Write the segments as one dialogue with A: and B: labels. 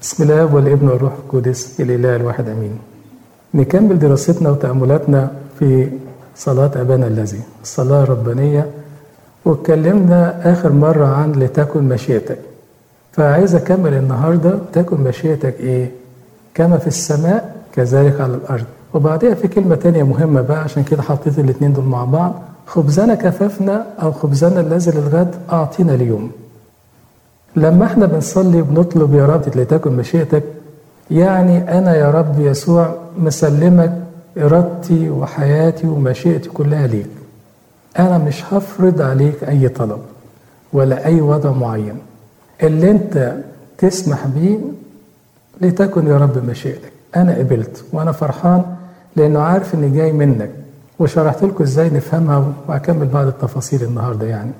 A: بسم الله والابن والروح القدس الإله الواحد أمين نكمل دراستنا وتأملاتنا في صلاة أبانا الذي الصلاة الربانية واتكلمنا آخر مرة عن لتكن مشيئتك فعايز أكمل النهاردة تكن مشيئتك إيه كما في السماء كذلك على الأرض وبعدها في كلمة تانية مهمة بقى عشان كده حطيت الاتنين دول مع بعض خبزنا كفافنا أو خبزنا الذي للغد أعطينا اليوم لما احنا بنصلي وبنطلب يا رب لتكن مشيئتك يعني أنا يا رب يسوع مسلمك إرادتي وحياتي ومشيئتي كلها ليك أنا مش هفرض عليك أي طلب ولا أي وضع معين اللي أنت تسمح بيه لتكن يا رب مشيئتك أنا قبلت وأنا فرحان لأنه عارف إن جاي منك وشرحت لكم إزاي نفهمها وأكمل بعض التفاصيل النهاردة يعني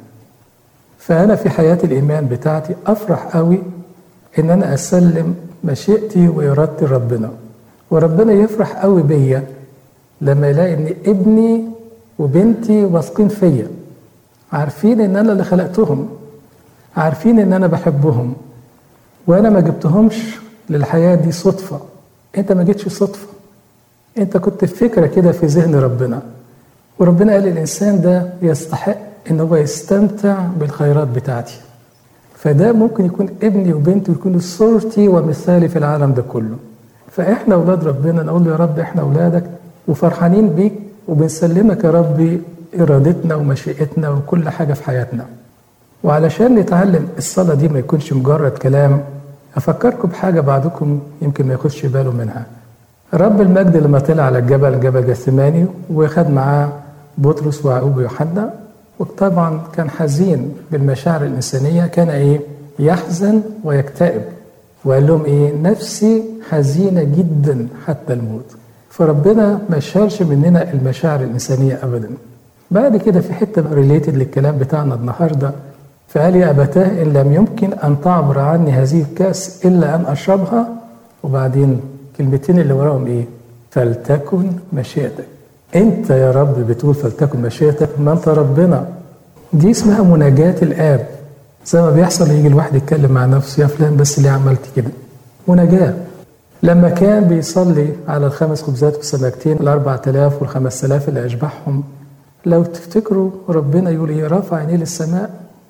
A: فأنا في حياة الإيمان بتاعتي أفرح قوي إن أنا أسلم مشيئتي وإرادتي لربنا وربنا يفرح قوي بيا لما يلاقي إن ابني وبنتي واثقين فيا عارفين إن أنا اللي خلقتهم عارفين إن أنا بحبهم وأنا ما جبتهمش للحياة دي صدفة أنت ما جيتش صدفة أنت كنت في فكرة كده في ذهن ربنا وربنا قال الإنسان ده يستحق إن هو يستمتع بالخيرات بتاعتي فده ممكن يكون ابني وبنتي ويكونوا صورتي ومثالي في العالم ده كله فإحنا أولاد ربنا نقول له يا رب إحنا أولادك وفرحانين بيك وبنسلمك يا ربي إرادتنا ومشيئتنا وكل حاجة في حياتنا وعلشان نتعلم الصلاة دي ما يكونش مجرد كلام أفكركم بحاجة بعضكم يمكن ما ياخدش باله منها رب المجد لما طلع على الجبل جبل جثماني وخد معاه بطرس ويعقوب ويوحنا وطبعا كان حزين بالمشاعر الإنسانية كان إيه يحزن ويكتئب وقال لهم إيه نفسي حزينة جدا حتى الموت فربنا ما شالش مننا المشاعر الإنسانية أبدا بعد كده في حتة ريليتد للكلام بتاعنا النهاردة فقال يا أبتاه إن لم يمكن أن تعبر عني هذه الكأس إلا أن أشربها وبعدين كلمتين اللي وراهم إيه فلتكن مشيئتك أنت يا رب بتقول فلتكن مشيئتك ما أنت ربنا دي اسمها مناجاة الآب زي ما بيحصل يجي الواحد يتكلم مع نفسه يا فلان بس ليه عملت كده مناجاة لما كان بيصلي على الخمس خبزات والسمكتين الأربع تلاف والخمس تلاف اللي أشبعهم لو تفتكروا ربنا يقول إيه رفع عينيه للسماء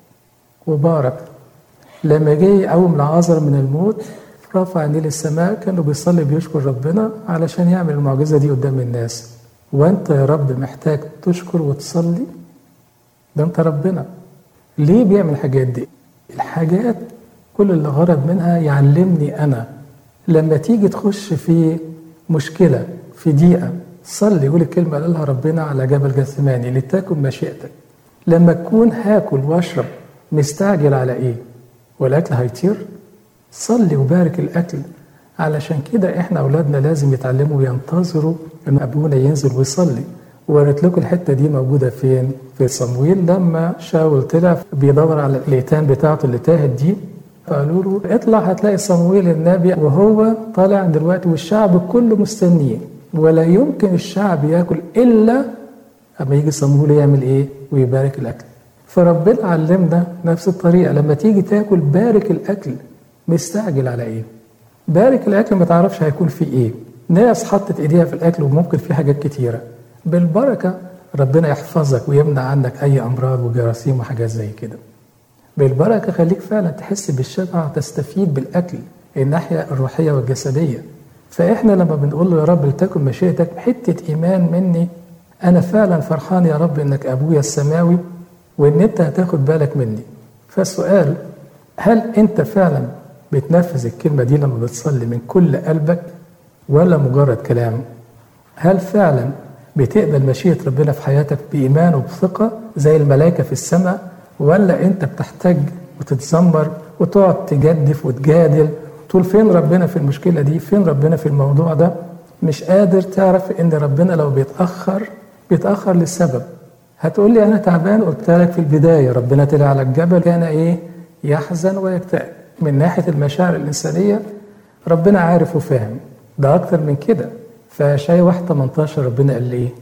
A: وبارك لما جه يقوم العازر من الموت رفع عينيه للسماء كانوا بيصلي بيشكر ربنا علشان يعمل المعجزة دي قدام الناس وانت يا رب محتاج تشكر وتصلي ده انت ربنا ليه بيعمل الحاجات دي الحاجات كل اللي غرض منها يعلمني انا لما تيجي تخش في مشكله في ضيقه صلي قول الكلمه اللي قالها ربنا على جبل جثماني لتكن مشيئتك لما تكون هاكل واشرب مستعجل على ايه والاكل هيطير صلي وبارك الاكل علشان كده احنا اولادنا لازم يتعلموا ينتظروا ان ابونا ينزل ويصلي ووريت لكم الحته دي موجوده فين؟ في صمويل لما شاول طلع بيدور على الايتام بتاعته اللي تاهت دي فقالوا له اطلع هتلاقي صمويل النبي وهو طالع دلوقتي والشعب كله مستنيه ولا يمكن الشعب ياكل الا اما يجي صمويل يعمل ايه؟ ويبارك الاكل. فربنا علمنا نفس الطريقه لما تيجي تاكل بارك الاكل مستعجل على ايه؟ بارك الاكل ما تعرفش هيكون فيه ايه ناس حطت ايديها في الاكل وممكن فيه حاجات كتيره بالبركه ربنا يحفظك ويمنع عنك اي امراض وجراثيم وحاجات زي كده بالبركه خليك فعلا تحس بالشبع وتستفيد بالاكل الناحيه الروحيه والجسديه فاحنا لما بنقول له يا رب لتكن مشيئتك حته ايمان مني انا فعلا فرحان يا رب انك ابويا السماوي وان انت هتاخد بالك مني فالسؤال هل انت فعلا بتنفذ الكلمة دي لما بتصلي من كل قلبك ولا مجرد كلام هل فعلا بتقبل مشيئة ربنا في حياتك بإيمان وبثقة زي الملائكة في السماء ولا أنت بتحتاج وتتذمر وتقعد تجدف وتجادل تقول فين ربنا في المشكلة دي فين ربنا في الموضوع ده مش قادر تعرف ان ربنا لو بيتأخر بيتأخر للسبب هتقول لي أنا تعبان قلت لك في البداية ربنا طلع على الجبل كان إيه يحزن ويكتئب من ناحية المشاعر الإنسانية ربنا عارف وفاهم ده أكتر من كده فشاي 1 18 ربنا قال لي إيه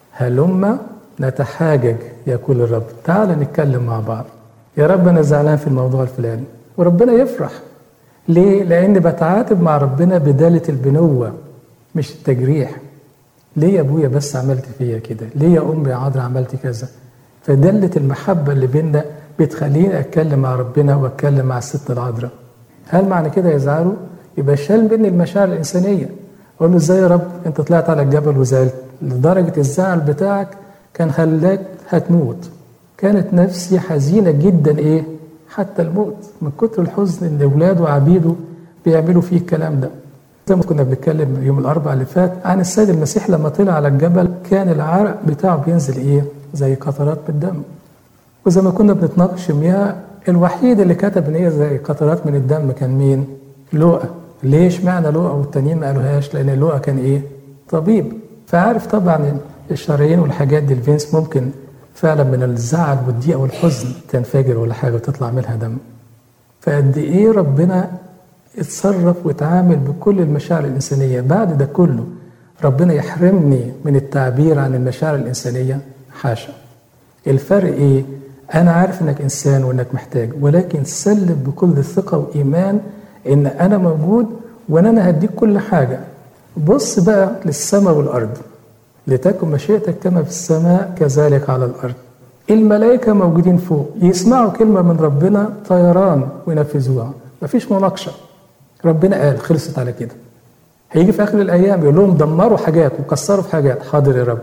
A: هلما نتحاجج يقول الرب تعال نتكلم مع بعض يا رب أنا زعلان في الموضوع الفلاني وربنا يفرح ليه؟ لأني بتعاتب مع ربنا بدالة البنوة مش التجريح ليه يا ابويا بس عملت فيا كده؟ ليه يا امي يا عذرا عملت كذا؟ فدلة المحبة اللي بينا بتخليني اتكلم مع ربنا واتكلم مع الست العذراء. هل معنى كده يزعلوا؟ يبقى شال مني المشاعر الانسانيه. اقول له ازاي يا رب انت طلعت على الجبل وزعلت لدرجه الزعل بتاعك كان خلاك هتموت. كانت نفسي حزينه جدا ايه؟ حتى الموت من كتر الحزن ان اولاده وعبيده بيعملوا فيه الكلام ده. زي ما كنا بنتكلم يوم الاربعاء اللي فات عن السيد المسيح لما طلع على الجبل كان العرق بتاعه بينزل ايه؟ زي قطرات بالدم. وزي ما كنا بنتناقش يوميها الوحيد اللي كتب ان هي زي قطرات من الدم كان مين؟ لوقا. ليش معنى لوقا والتانيين ما قالوهاش؟ لان لوقا كان ايه؟ طبيب. فعارف طبعا الشرايين والحاجات دي الفينس ممكن فعلا من الزعل والضيق والحزن تنفجر ولا حاجه وتطلع منها دم. فقد ايه ربنا اتصرف واتعامل بكل المشاعر الإنسانية بعد ده كله ربنا يحرمني من التعبير عن المشاعر الإنسانية حاشا الفرق إيه؟ أنا عارف إنك إنسان وإنك محتاج ولكن سلم بكل ثقة وإيمان إن أنا موجود وإن أنا هديك كل حاجة بص بقى للسماء والأرض لتكن مشيئتك كما في السماء كذلك على الأرض الملائكة موجودين فوق يسمعوا كلمة من ربنا طيران وينفذوها مفيش مناقشة ربنا قال خلصت على كده هيجي في اخر الايام يقول لهم دمروا حاجات وكسروا في حاجات حاضر يا رب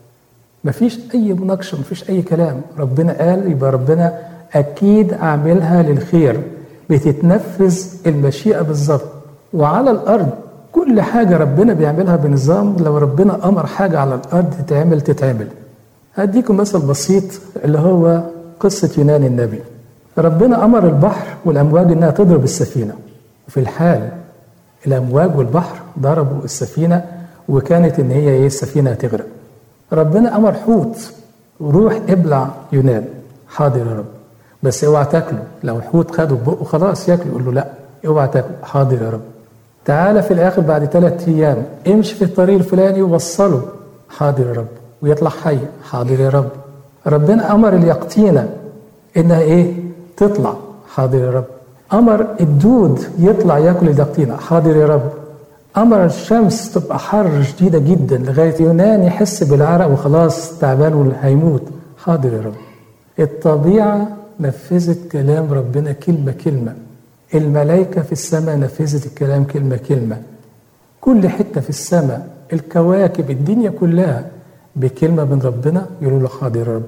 A: مفيش اي مناقشه مفيش اي كلام ربنا قال يبقى ربنا اكيد اعملها للخير بتتنفذ المشيئه بالظبط وعلى الارض كل حاجه ربنا بيعملها بنظام لو ربنا امر حاجه على الارض تتعمل تتعمل هديكم مثل بسيط اللي هو قصه يونان النبي ربنا امر البحر والامواج انها تضرب السفينه وفي الحال الامواج والبحر ضربوا السفينه وكانت ان هي ايه السفينه هتغرق ربنا امر حوت روح ابلع يونان حاضر يا رب بس اوعى تاكله لو الحوت خده بقه خلاص ياكله يقول له لا اوعى تاكله حاضر يا رب تعالى في الاخر بعد ثلاث ايام امشي في الطريق الفلاني ووصله حاضر يا رب ويطلع حي حاضر يا رب ربنا امر اليقطينه انها ايه تطلع حاضر يا رب امر الدود يطلع ياكل اليقطينه حاضر يا رب امر الشمس تبقى حر شديده جدا لغايه يونان يحس بالعرق وخلاص تعبان وهيموت حاضر يا رب الطبيعه نفذت كلام ربنا كلمه كلمه الملائكه في السماء نفذت الكلام كلمه كلمه كل حته في السماء الكواكب الدنيا كلها بكلمه من ربنا يقولوا له حاضر يا رب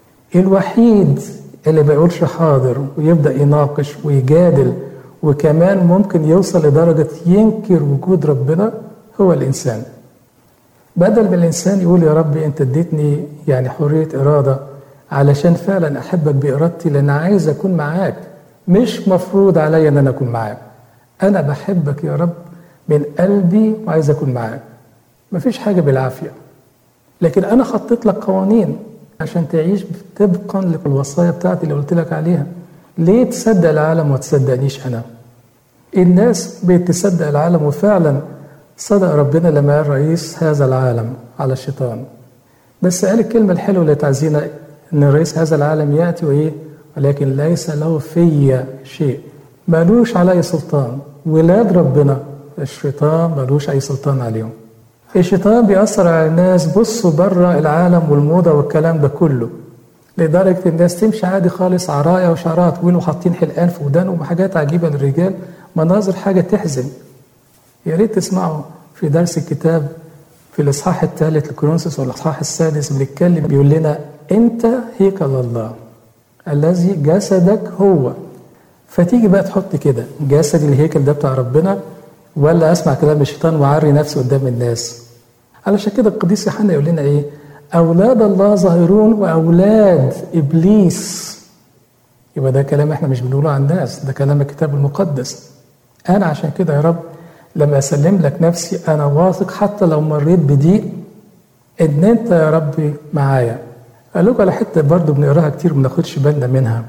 A: الوحيد اللي ما يقولش حاضر ويبدا يناقش ويجادل وكمان ممكن يوصل لدرجه ينكر وجود ربنا هو الانسان بدل ما الانسان يقول يا رب انت اديتني يعني حريه اراده علشان فعلا احبك بارادتي لان عايز اكون معاك مش مفروض عليا ان انا اكون معاك انا بحبك يا رب من قلبي وعايز اكون معاك مفيش حاجه بالعافيه لكن انا حطيت لك قوانين عشان تعيش طبقا للوصايا بتاعتي اللي قلت لك عليها ليه تصدق العالم وما تصدقنيش انا الناس بتصدق العالم وفعلا صدق ربنا لما قال رئيس هذا العالم على الشيطان بس قال الكلمة الحلوة اللي تعزينا ان رئيس هذا العالم يأتي وايه ولكن ليس له في شيء ملوش علي سلطان ولاد ربنا الشيطان ملوش اي سلطان عليهم الشيطان بيأثر على الناس بصوا بره العالم والموضة والكلام ده كله لدرجة الناس تمشي عادي خالص عرايا وشعرها طويل وحاطين حلقان في ودانهم وحاجات عجيبة للرجال مناظر حاجة تحزن يا ريت تسمعوا في درس الكتاب في الإصحاح الثالث لكورنثوس والإصحاح السادس بنتكلم بيقول لنا أنت هيكل الله الذي جسدك هو فتيجي بقى تحط كده جسد الهيكل ده بتاع ربنا ولا اسمع كلام الشيطان وعري نفسي قدام الناس علشان كده القديس يوحنا يقول لنا ايه اولاد الله ظاهرون واولاد ابليس يبقى ده كلام احنا مش بنقوله عن الناس ده كلام الكتاب المقدس انا عشان كده يا رب لما اسلم لك نفسي انا واثق حتى لو مريت بضيق ان انت يا ربي معايا قال لكم على حته برضه بنقراها كتير وما ناخدش بالنا منها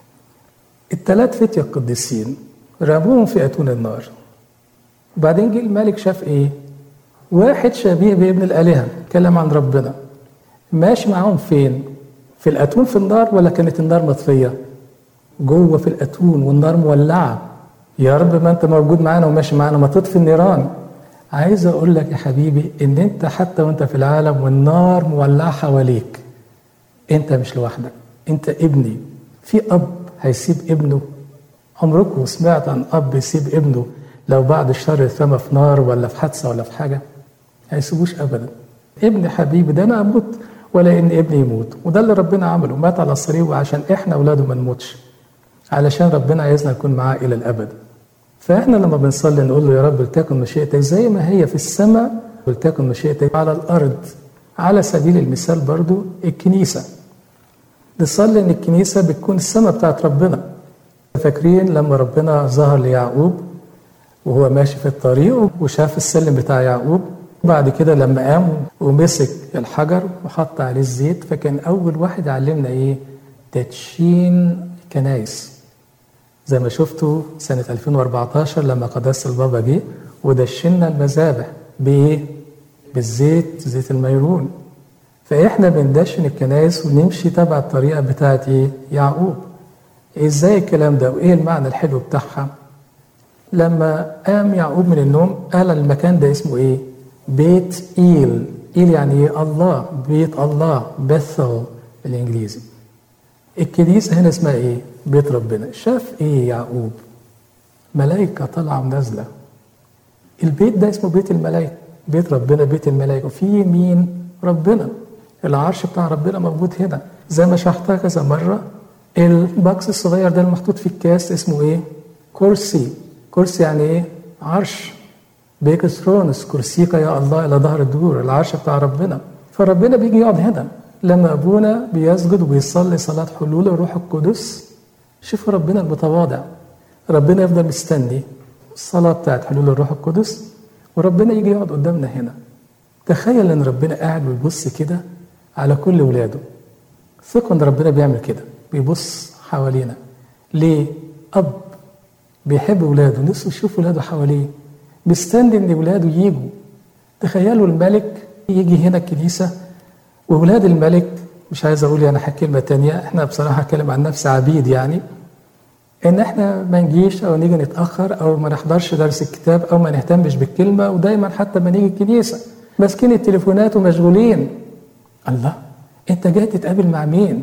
A: الثلاث فتية القديسين رموهم في اتون النار وبعدين جه الملك شاف ايه واحد شبيه بابن الالهه اتكلم عن ربنا ماشي معاهم فين في الاتون في النار ولا كانت النار مطفيه جوه في الاتون والنار مولعه يا رب ما انت موجود معانا وماشي معانا ما تطفي النيران عايز اقول لك يا حبيبي ان انت حتى وانت في العالم والنار مولعه حواليك انت مش لوحدك انت ابني في اب هيسيب ابنه عمركم سمعت عن اب يسيب ابنه لو بعد الشر اترمى في نار ولا في حادثه ولا في حاجه هيسيبوش ابدا ابني حبيبي ده انا اموت ولا ان ابني يموت وده اللي ربنا عمله مات على الصليب عشان احنا اولاده ما نموتش علشان ربنا عايزنا نكون معاه الى الابد فاحنا لما بنصلي نقول له يا رب لتكن مشيئتك زي ما هي في السماء ولتكن مشيئتك على الارض على سبيل المثال برضو الكنيسه نصلي ان الكنيسه بتكون السماء بتاعت ربنا فاكرين لما ربنا ظهر ليعقوب وهو ماشي في الطريق وشاف السلم بتاع يعقوب وبعد كده لما قام ومسك الحجر وحط عليه الزيت فكان اول واحد علمنا ايه تدشين كنايس زي ما شفتوا سنة 2014 لما قداسة البابا جه ودشنا المذابح بإيه؟ بالزيت زيت الميرون فإحنا بندشن الكنايس ونمشي تبع الطريقة بتاعت إيه؟ يعقوب إزاي الكلام ده وإيه المعنى الحلو بتاعها؟ لما قام يعقوب من النوم قال المكان ده اسمه إيه؟ بيت إيل إيل يعني إيه؟ الله بيت الله بيثل بالإنجليزي الكنيسة هنا اسمها إيه؟ بيت ربنا شاف إيه يعقوب؟ ملائكة طالعة ونازلة البيت ده اسمه بيت الملائكة بيت ربنا بيت الملائكة وفي مين؟ ربنا العرش بتاع ربنا موجود هنا زي ما شرحتها كذا مرة الباكس الصغير ده المحطوط في الكاس اسمه ايه؟ كرسي كرسي يعني ايه؟ عرش بيك ثرونس كرسيك يا الله الى ظهر الدور العرش بتاع ربنا فربنا بيجي يقعد هنا لما ابونا بيسجد وبيصلي صلاه حلول الروح القدس شوفوا ربنا المتواضع ربنا يفضل مستني الصلاه بتاعت حلول الروح القدس وربنا يجي يقعد قدامنا هنا تخيل ان ربنا قاعد ويبص كده على كل ولاده ثقوا ان ربنا بيعمل كده بيبص حوالينا ليه اب بيحب ولاده نفسه يشوف ولاده حواليه مستني ان ولاده يجوا تخيلوا الملك يجي هنا الكنيسه وولاد الملك مش عايز اقول يعني كلمه تانية احنا بصراحه اتكلم عن نفسي عبيد يعني ان احنا ما نجيش او نيجي نتاخر او ما نحضرش درس الكتاب او ما نهتمش بالكلمه ودايما حتى ما نيجي الكنيسه ماسكين التليفونات ومشغولين الله انت جاي تتقابل مع مين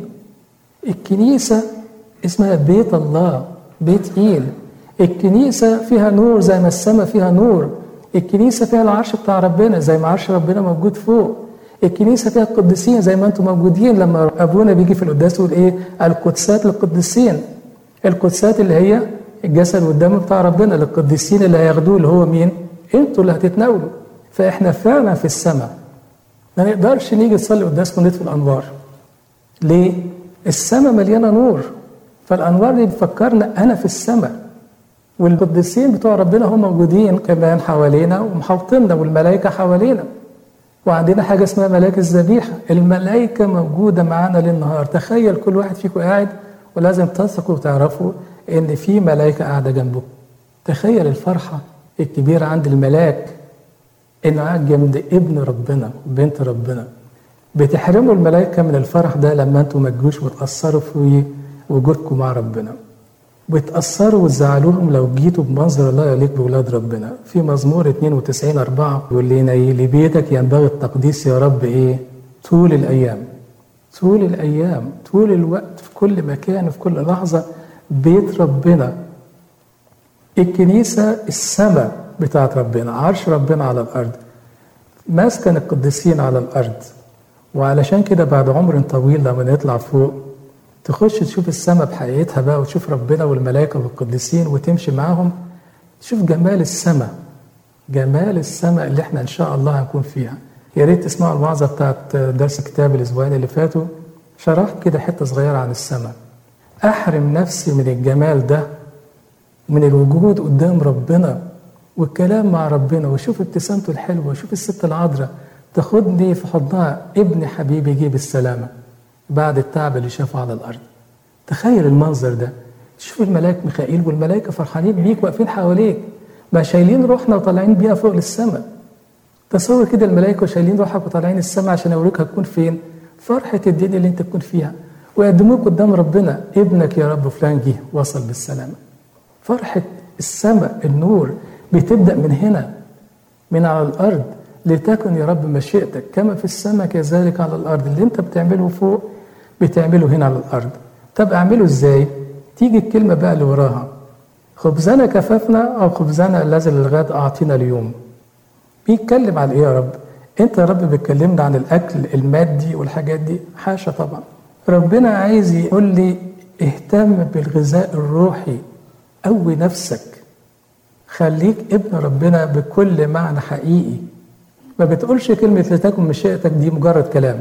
A: الكنيسه اسمها بيت الله بيت ايل الكنيسه فيها نور زي ما السماء فيها نور الكنيسه فيها العرش بتاع ربنا زي ما عرش ربنا موجود فوق الكنيسه فيها القديسين زي ما انتم موجودين لما ابونا بيجي في القداس يقول ايه القدسات للقديسين القدسات اللي هي الجسد والدم بتاع ربنا للقديسين اللي هياخدوه اللي هو مين انتوا اللي هتتناولوا فاحنا فعلا في السماء ما نقدرش نيجي نصلي قداس ونطفي الانوار ليه السماء مليانه نور فالانوار دي بتفكرنا انا في السماء والقديسين بتوع ربنا هم موجودين كمان حوالينا ومحوطيننا والملائكه حوالينا وعندنا حاجة اسمها ملاك الذبيحة الملائكة موجودة معانا للنهار تخيل كل واحد فيكم قاعد ولازم تثقوا وتعرفوا ان في ملائكة قاعدة جنبه تخيل الفرحة الكبيرة عند الملاك انه قاعد جنب ابن ربنا بنت ربنا بتحرموا الملائكة من الفرح ده لما انتم ما تجوش وتأثروا في وجودكم مع ربنا بتأثروا وتزعلوهم لو جيتوا بمنظر لا يليق بولاد ربنا في مزمور 92 4 يقول لنا ايه لبيتك ينبغي التقديس يا رب ايه طول الايام طول الايام طول الوقت في كل مكان في كل لحظه بيت ربنا الكنيسه السماء بتاعت ربنا عرش ربنا على الارض مسكن القديسين على الارض وعلشان كده بعد عمر طويل لما نطلع فوق تخش تشوف السماء بحقيقتها بقى وتشوف ربنا والملائكة والقديسين وتمشي معاهم تشوف جمال السماء جمال السماء اللي احنا ان شاء الله هنكون فيها يا ريت تسمعوا الوعظة بتاعت درس الكتاب الاسبوعين اللي فاتوا شرحت كده حتة صغيرة عن السماء احرم نفسي من الجمال ده من الوجود قدام ربنا والكلام مع ربنا واشوف ابتسامته الحلوة واشوف الست العذراء تاخدني في حضنها ابن حبيبي جه بالسلامه بعد التعب اللي شافه على الارض تخيل المنظر ده تشوف الملاك ميخائيل والملائكه فرحانين بيك واقفين حواليك ما شايلين روحنا وطالعين بيها فوق للسماء تصور كده الملائكه شايلين روحك وطالعين السماء عشان يوريك هتكون فين فرحه الدنيا اللي انت تكون فيها ويقدموك قدام ربنا ابنك يا رب فلان جه وصل بالسلامه فرحه السماء النور بتبدأ من هنا من على الأرض لتكن يا رب مشيئتك كما في السماء كذلك على الأرض اللي أنت بتعمله فوق بتعمله هنا على الأرض طب أعمله إزاي؟ تيجي الكلمة بقى اللي وراها خبزنا كفافنا أو خبزنا الذي للغد أعطينا اليوم بيتكلم عن إيه يا رب؟ أنت يا رب بتكلمنا عن الأكل المادي والحاجات دي حاشا طبعا ربنا عايز يقول لي اهتم بالغذاء الروحي قوي نفسك خليك ابن ربنا بكل معنى حقيقي ما بتقولش كلمة لتكن مشيئتك دي مجرد كلام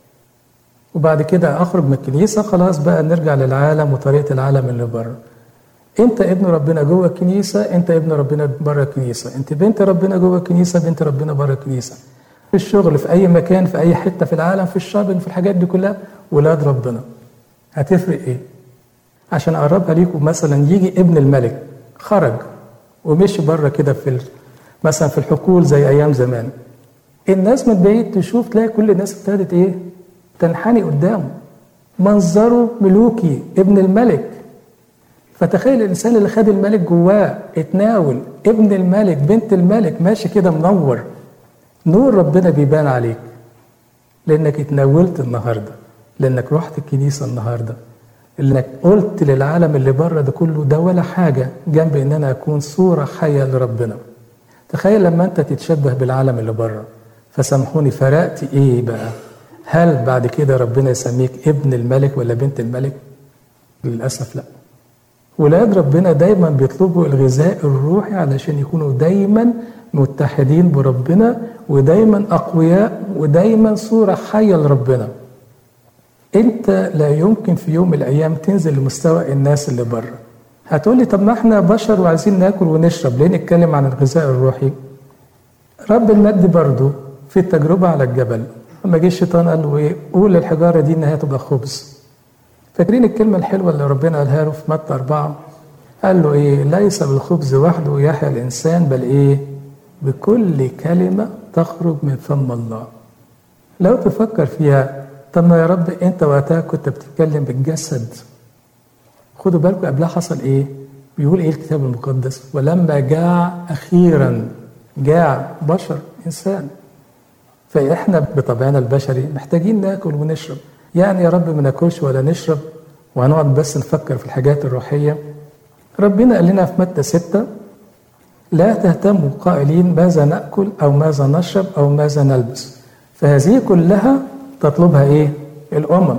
A: وبعد كده أخرج من الكنيسة خلاص بقى نرجع للعالم وطريقة العالم اللي بره أنت ابن ربنا جوه الكنيسة أنت ابن ربنا بره الكنيسة أنت بنت ربنا جوه الكنيسة بنت ربنا بره الكنيسة في الشغل في أي مكان في أي حتة في العالم في الشوبينج في الحاجات دي كلها ولاد ربنا هتفرق إيه؟ عشان أقربها ليكم مثلا يجي ابن الملك خرج ومشي بره كده في مثلا في الحقول زي ايام زمان الناس من بعيد تشوف تلاقي كل الناس ابتدت ايه تنحني قدامه منظره ملوكي ابن الملك فتخيل الانسان اللي خد الملك جواه اتناول ابن الملك بنت الملك ماشي كده منور نور ربنا بيبان عليك لانك اتناولت النهارده لانك رحت الكنيسه النهارده انك قلت للعالم اللي بره ده كله ده ولا حاجه جنب ان انا اكون صوره حيه لربنا تخيل لما انت تتشبه بالعالم اللي بره فسامحوني فرقت ايه بقى هل بعد كده ربنا يسميك ابن الملك ولا بنت الملك للاسف لا ولاد ربنا دايما بيطلبوا الغذاء الروحي علشان يكونوا دايما متحدين بربنا ودايما اقوياء ودايما صوره حيه لربنا انت لا يمكن في يوم من الايام تنزل لمستوى الناس اللي بره هتقول لي طب ما احنا بشر وعايزين ناكل ونشرب ليه نتكلم عن الغذاء الروحي رب المجد برضه في التجربة على الجبل لما جه الشيطان قال له ايه قول للحجارة دي انها تبقى خبز فاكرين الكلمة الحلوة اللي ربنا قالها له في متى أربعة قال له ايه ليس بالخبز وحده يحيا الإنسان بل ايه بكل كلمة تخرج من فم الله لو تفكر فيها طب ما يا رب انت وقتها كنت بتتكلم بالجسد خدوا بالكم قبلها حصل ايه بيقول ايه الكتاب المقدس ولما جاع اخيرا جاع بشر انسان فاحنا بطبعنا البشري محتاجين ناكل ونشرب يعني يا رب ما ناكلش ولا نشرب وهنقعد بس نفكر في الحاجات الروحيه ربنا قال لنا في متى ستة لا تهتموا قائلين ماذا ناكل او ماذا نشرب او ماذا نلبس فهذه كلها تطلبها ايه الامم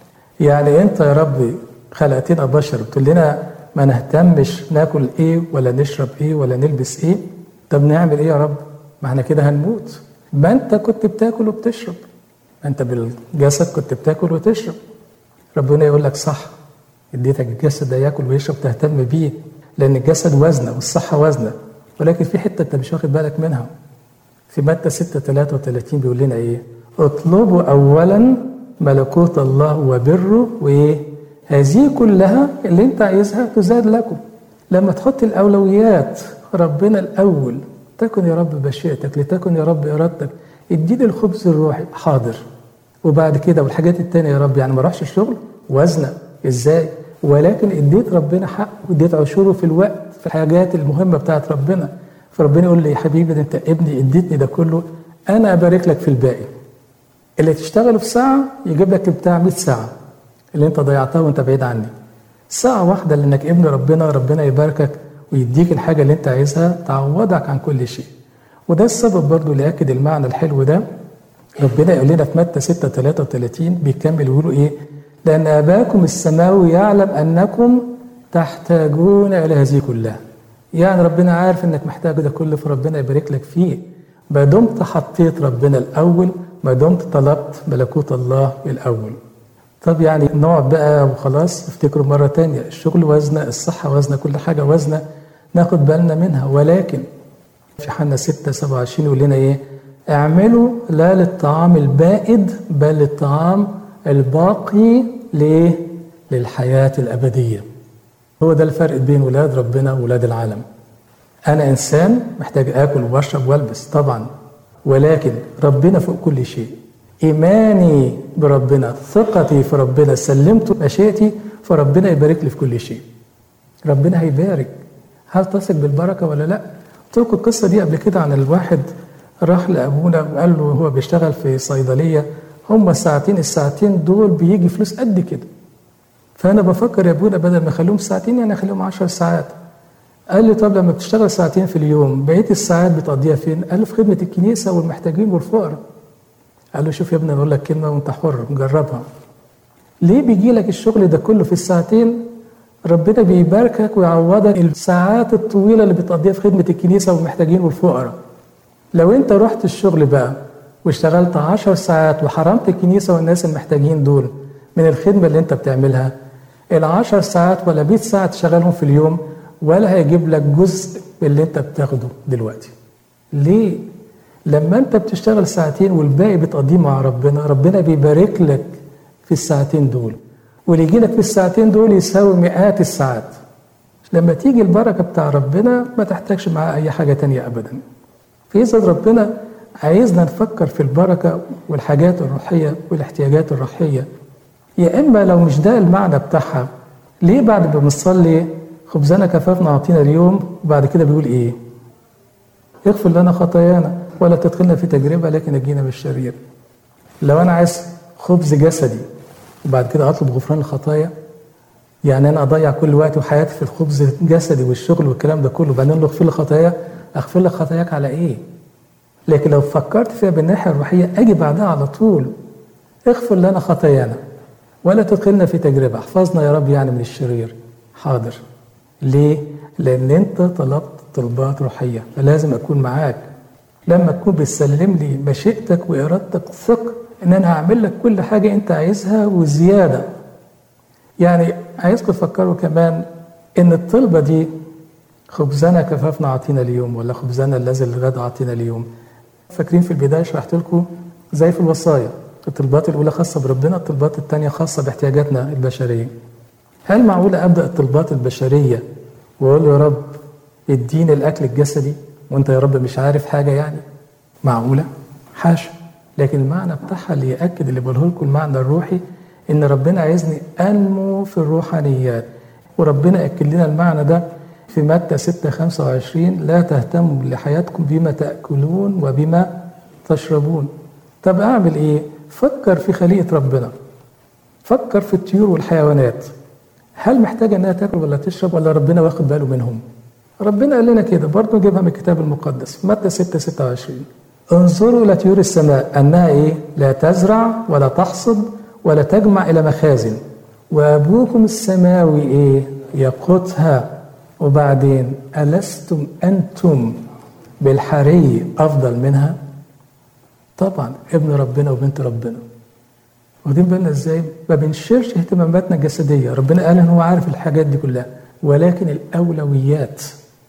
A: يعني انت يا رب خلقتنا بشر بتقول لنا ما نهتمش ناكل ايه ولا نشرب ايه ولا نلبس ايه طب نعمل ايه يا رب ما احنا كده هنموت ما انت كنت بتاكل وبتشرب ما انت بالجسد كنت بتاكل وتشرب ربنا يقول لك صح اديتك الجسد ده ياكل ويشرب تهتم بيه لان الجسد وزنه والصحه وزنه ولكن في حته انت مش واخد بالك منها في متى 6 33 بيقول لنا ايه اطلبوا اولا ملكوت الله وبره وايه هذه كلها اللي انت عايزها تزاد لكم لما تحط الاولويات ربنا الاول تكن يا رب مشيئتك لتكن يا رب ارادتك اديني الخبز الروحي حاضر وبعد كده والحاجات التانية يا رب يعني ما اروحش الشغل وزنه ازاي ولكن اديت ربنا حق واديت عشوره في الوقت في الحاجات المهمه بتاعت ربنا فربنا يقول لي يا حبيبي ده انت ابني اديتني ده كله انا ابارك لك في الباقي اللي تشتغله في ساعه يجيب لك بتاع 100 ساعه اللي انت ضيعتها وانت بعيد عني ساعه واحده لانك ابن ربنا ربنا يباركك ويديك الحاجه اللي انت عايزها تعوضك عن كل شيء وده السبب برضو اللي ياكد المعنى الحلو ده ربنا يقول لنا في متى 6 33 بيكمل يقولوا ايه لأن أباكم السماوي يعلم أنكم تحتاجون إلى هذه كلها يعني ربنا عارف أنك محتاج ده كله فربنا يبارك لك فيه ما دمت حطيت ربنا الأول ما دمت طلبت ملكوت الله الأول طب يعني نقعد بقى وخلاص افتكروا مرة تانية الشغل وزنة الصحة وزنة كل حاجة وزنة ناخد بالنا منها ولكن في حنا 6 27 يقول لنا ايه اعملوا لا للطعام البائد بل للطعام الباقي ليه؟ للحياة الأبدية هو ده الفرق بين ولاد ربنا وولاد العالم أنا إنسان محتاج آكل وأشرب وألبس طبعا ولكن ربنا فوق كل شيء إيماني بربنا ثقتي في ربنا سلمت مشيئتي فربنا يبارك لي في كل شيء ربنا هيبارك هل تثق بالبركه ولا لا قلت لكم القصه دي قبل كده عن الواحد راح لابونا وقال له هو بيشتغل في صيدليه هم الساعتين الساعتين دول بيجي فلوس قد كده فانا بفكر يا ابونا بدل ما اخليهم ساعتين يعني اخليهم 10 ساعات قال لي طب لما بتشتغل ساعتين في اليوم بقيه الساعات بتقضيها فين؟ قال له في خدمه الكنيسه والمحتاجين والفقراء قال له شوف يا ابني انا اقول لك كلمه وانت حر جربها ليه بيجي لك الشغل ده كله في الساعتين ربنا بيباركك ويعوضك الساعات الطويله اللي بتقضيها في خدمه الكنيسه والمحتاجين والفقراء لو انت رحت الشغل بقى واشتغلت عشر ساعات وحرمت الكنيسه والناس المحتاجين دول من الخدمه اللي انت بتعملها العشر ساعات ولا 100 ساعه تشغلهم في اليوم ولا هيجيب لك جزء من اللي انت بتاخده دلوقتي ليه لما انت بتشتغل ساعتين والباقي بتقضيه مع ربنا ربنا بيبارك لك في الساعتين دول واللي يجي لك في الساعتين دول يساوي مئات الساعات لما تيجي البركه بتاع ربنا ما تحتاجش معاه اي حاجه تانية ابدا فاذا ربنا عايزنا نفكر في البركه والحاجات الروحيه والاحتياجات الروحيه يا اما لو مش ده المعنى بتاعها ليه بعد ما بنصلي خبزنا كفافنا اعطينا اليوم وبعد كده بيقول ايه اغفر لنا خطايانا ولا تدخلنا في تجربه لكن نجينا من الشرير لو انا عايز خبز جسدي وبعد كده اطلب غفران الخطايا يعني انا اضيع كل وقتي وحياتي في الخبز الجسدي والشغل والكلام ده كله وبعدين اغفر لي خطايا اغفر لك خطاياك على ايه؟ لكن لو فكرت فيها بالناحيه الروحيه اجي بعدها على طول اغفر لنا خطايانا ولا تدخلنا في تجربه احفظنا يا رب يعني من الشرير حاضر ليه؟ لان انت طلبت طلبات روحيه فلازم اكون معاك لما تكون بتسلم لي مشيئتك وارادتك ثق ان انا هعمل لك كل حاجه انت عايزها وزياده يعني عايزكم تفكروا كمان ان الطلبه دي خبزنا كفافنا اعطينا اليوم ولا خبزنا الذي الغد اعطينا اليوم فاكرين في البدايه شرحت لكم زي في الوصايا الطلبات الاولى خاصه بربنا الطلبات الثانيه خاصه باحتياجاتنا البشريه هل معقوله ابدا الطلبات البشريه واقول له يا رب اديني الاكل الجسدي وانت يا رب مش عارف حاجه يعني معقوله حاشا لكن المعنى بتاعها اللي ياكد اللي بقوله لكم المعنى الروحي ان ربنا عايزني انمو في الروحانيات وربنا اكد لنا المعنى ده في متى 6 25 لا تهتموا لحياتكم بما تاكلون وبما تشربون طب اعمل ايه فكر في خليقه ربنا فكر في الطيور والحيوانات هل محتاجه انها تاكل ولا تشرب ولا ربنا واخد باله منهم ربنا قال لنا كده برضه نجيبها من الكتاب المقدس متى 6 26 انظروا الى طيور السماء انها ايه لا تزرع ولا تحصد ولا تجمع الى مخازن وابوكم السماوي ايه يقوتها وبعدين ألستم أنتم بالحري أفضل منها؟ طبعا ابن ربنا وبنت ربنا واخدين بالنا ازاي؟ ما بنشيرش اهتماماتنا الجسدية، ربنا قال ان هو عارف الحاجات دي كلها، ولكن الأولويات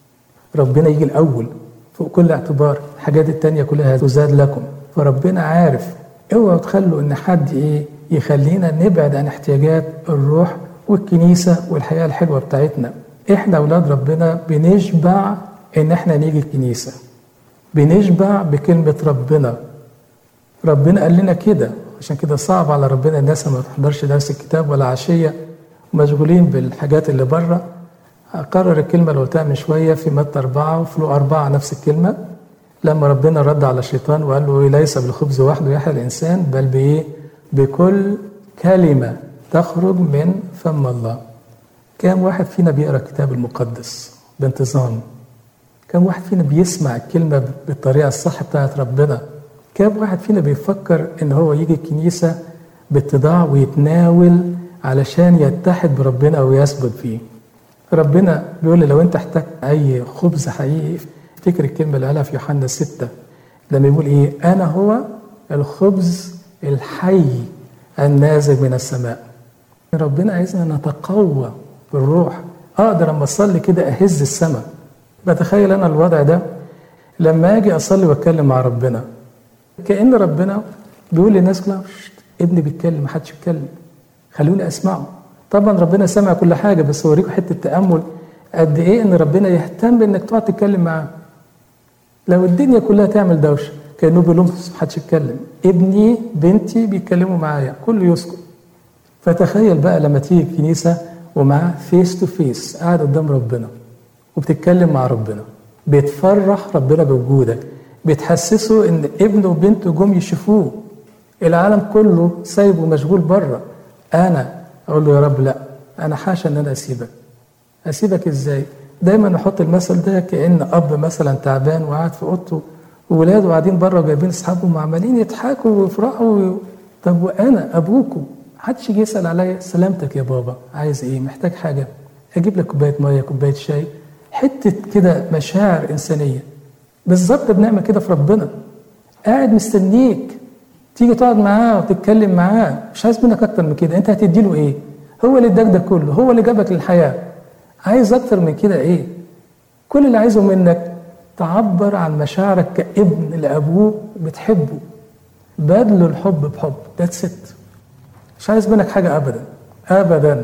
A: ربنا يجي الأول فوق كل اعتبار، الحاجات التانية كلها تزاد لكم، فربنا عارف اوعوا تخلوا ان حد ايه يخلينا نبعد عن احتياجات الروح والكنيسة والحياة الحلوة بتاعتنا. احنا اولاد ربنا بنشبع ان احنا نيجي الكنيسه بنشبع بكلمه ربنا ربنا قال لنا كده عشان كده صعب على ربنا الناس ما تحضرش درس الكتاب ولا عشيه مشغولين بالحاجات اللي بره اكرر الكلمه اللي قلتها من شويه في متى أربعة وفي أربعة نفس الكلمه لما ربنا رد على الشيطان وقال له ليس بالخبز وحده يحيى الانسان بل بايه؟ بكل كلمه تخرج من فم الله كم واحد فينا بيقرا الكتاب المقدس بانتظام كم واحد فينا بيسمع الكلمه بالطريقه الصح بتاعت ربنا كم واحد فينا بيفكر ان هو يجي الكنيسه باتضاع ويتناول علشان يتحد بربنا ويثبت فيه ربنا بيقول لي لو انت احتجت اي خبز حقيقي افتكر الكلمه اللي قالها في يوحنا 6 لما يقول ايه انا هو الخبز الحي النازل من السماء ربنا عايزنا نتقوى بالروح اقدر اما اصلي كده اهز السماء بتخيل انا الوضع ده لما اجي اصلي واتكلم مع ربنا كان ربنا بيقول للناس كلها ابني بيتكلم محدش يتكلم خلوني اسمعه طبعا ربنا سمع كل حاجه بس اوريكم حته تامل قد ايه ان ربنا يهتم انك تقعد تتكلم معاه لو الدنيا كلها تعمل دوشه كانه بيقول لهم محدش يتكلم ابني بنتي بيتكلموا معايا كله يسكت فتخيل بقى لما تيجي الكنيسه ومعاه فيس تو فيس قاعد قدام ربنا وبتتكلم مع ربنا بتفرح ربنا بوجودك بتحسسه ان ابنه وبنته جم يشوفوه العالم كله سايبه مشغول بره انا اقول له يا رب لا انا حاشا ان انا اسيبك اسيبك ازاي دايما احط المثل ده كان اب مثلا تعبان وقاعد في اوضته وولاده قاعدين بره وجايبين اصحابهم وعمالين يضحكوا ويفرحوا طب وانا ابوكم محدش يجي يسال عليا سلامتك يا بابا عايز ايه محتاج حاجه اجيب لك كوبايه ميه كوبايه شاي حته كده مشاعر انسانيه بالظبط بنعمل كده في ربنا قاعد مستنيك تيجي تقعد معاه وتتكلم معاه مش عايز منك اكتر من كده انت هتدي له ايه هو اللي اداك ده كله هو اللي جابك للحياه عايز اكتر من كده ايه كل اللي عايزه منك تعبر عن مشاعرك كابن لابوه بتحبه بادله الحب بحب ذاتس ات مش عايز منك حاجه ابدا ابدا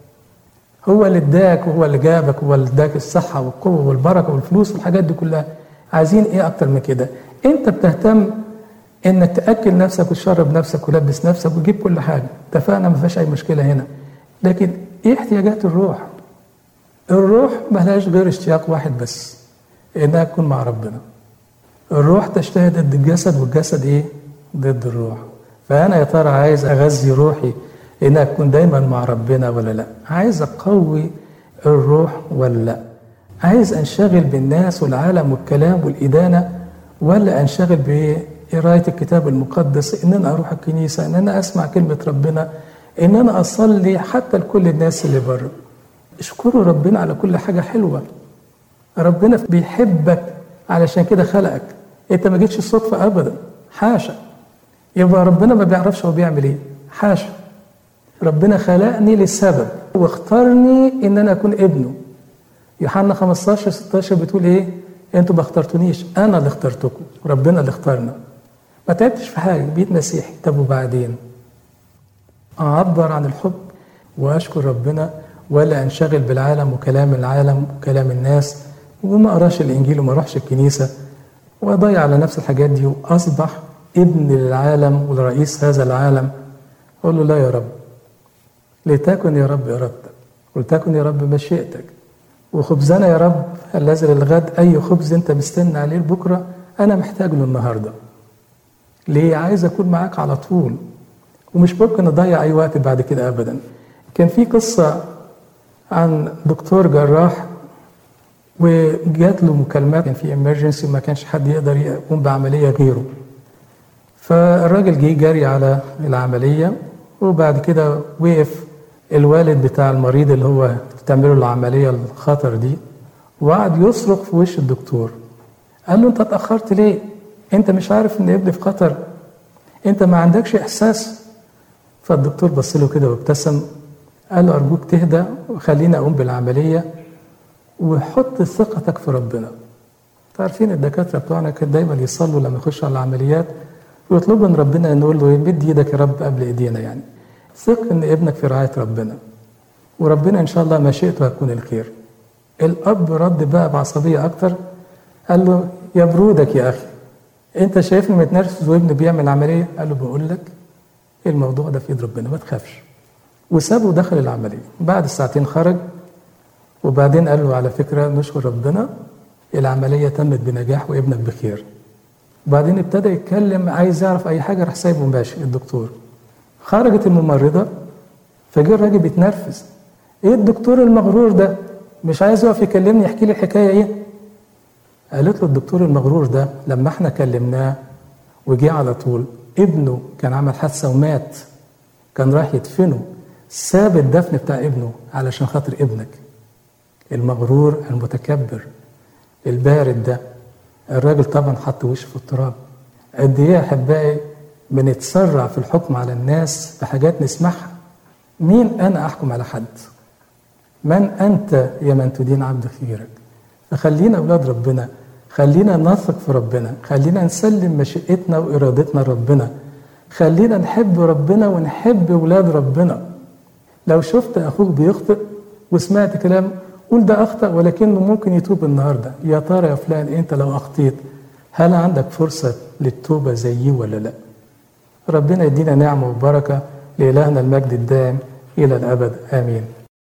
A: هو اللي اداك وهو اللي جابك وهو اللي اداك الصحه والقوه والبركه والفلوس والحاجات دي كلها عايزين ايه اكتر من كده انت بتهتم انك تاكل نفسك وتشرب نفسك ولبس نفسك وتجيب كل حاجه اتفقنا ما فيهاش اي مشكله هنا لكن ايه احتياجات الروح الروح ملهاش غير اشتياق واحد بس انها تكون مع ربنا الروح تشتهي ضد الجسد والجسد ايه ضد الروح فانا يا ترى عايز اغذي روحي انها تكون دايما مع ربنا ولا لا عايز اقوي الروح ولا لا عايز انشغل بالناس والعالم والكلام والادانه ولا انشغل بقرايه الكتاب المقدس ان انا اروح الكنيسه ان انا اسمع كلمه ربنا ان انا اصلي حتى لكل الناس اللي بره اشكروا ربنا على كل حاجه حلوه ربنا بيحبك علشان كده خلقك انت ما جيتش الصدفه ابدا حاشا يبقى ربنا ما بيعرفش هو بيعمل ايه حاشا ربنا خلقني لسبب واختارني ان انا اكون ابنه يوحنا 15 16 بتقول ايه انتوا ما اخترتونيش انا اللي اخترتكم ربنا اللي اختارنا ما تعبتش في حاجه بقيت مسيحي طب وبعدين اعبر عن الحب واشكر ربنا ولا انشغل بالعالم وكلام العالم وكلام الناس وما اقراش الانجيل وما اروحش الكنيسه واضيع على نفس الحاجات دي واصبح ابن للعالم ولرئيس هذا العالم اقول له لا يا رب لتكن يا رب ارادتك ولتكن يا رب مشيئتك وخبزنا يا رب الذي للغد اي خبز انت مستنى عليه لبكره انا محتاج له النهارده ليه عايز اكون معاك على طول ومش ممكن اضيع اي وقت بعد كده ابدا كان في قصه عن دكتور جراح وجات له مكالمات كان في امرجنسي ما كانش حد يقدر يقوم بعمليه غيره فالراجل جه جري على العمليه وبعد كده وقف الوالد بتاع المريض اللي هو تعمله العمليه الخطر دي وقعد يصرخ في وش الدكتور قال له انت اتاخرت ليه انت مش عارف ان ابني في خطر انت ما عندكش احساس فالدكتور بص له كده وابتسم قال له ارجوك تهدى وخليني اقوم بالعمليه وحط ثقتك في ربنا عارفين الدكاتره بتوعنا كانوا دايما يصلوا لما يخشوا على العمليات ويطلبوا من ربنا نقول له مد ايدك يا رب قبل ايدينا يعني ثق ان ابنك في رعايه ربنا وربنا ان شاء الله مشيئته هتكون الخير الاب رد بقى بعصبيه اكتر قال له يا برودك يا اخي انت شايفني متنرفز وابني بيعمل عمليه قال له بقول لك الموضوع ده في ايد ربنا ما تخافش وسابه ودخل العمليه بعد الساعتين خرج وبعدين قال له على فكره نشكر ربنا العمليه تمت بنجاح وابنك بخير وبعدين ابتدى يتكلم عايز يعرف اي حاجه راح سايبه ماشي الدكتور خرجت الممرضه فجه الراجل بيتنرفز ايه الدكتور المغرور ده مش عايز يقف يكلمني يحكي لي الحكايه ايه قالت له الدكتور المغرور ده لما احنا كلمناه وجي على طول ابنه كان عمل حادثه ومات كان رايح يدفنه ساب الدفن بتاع ابنه علشان خاطر ابنك المغرور المتكبر البارد ده الراجل طبعا حط وشه في التراب قد ايه يا احبائي بنتسرع في الحكم على الناس بحاجات نسمعها مين انا احكم على حد من انت يا من تدين عبد خيرك فخلينا اولاد ربنا خلينا نثق في ربنا خلينا نسلم مشيئتنا وارادتنا لربنا خلينا نحب ربنا ونحب ولاد ربنا لو شفت اخوك بيخطئ وسمعت كلام قول ده اخطا ولكنه ممكن يتوب النهارده يا ترى يا فلان انت لو اخطيت هل عندك فرصه للتوبه زيي ولا لا ربنا يدينا نعمه وبركه لالهنا المجد الدائم الى الابد امين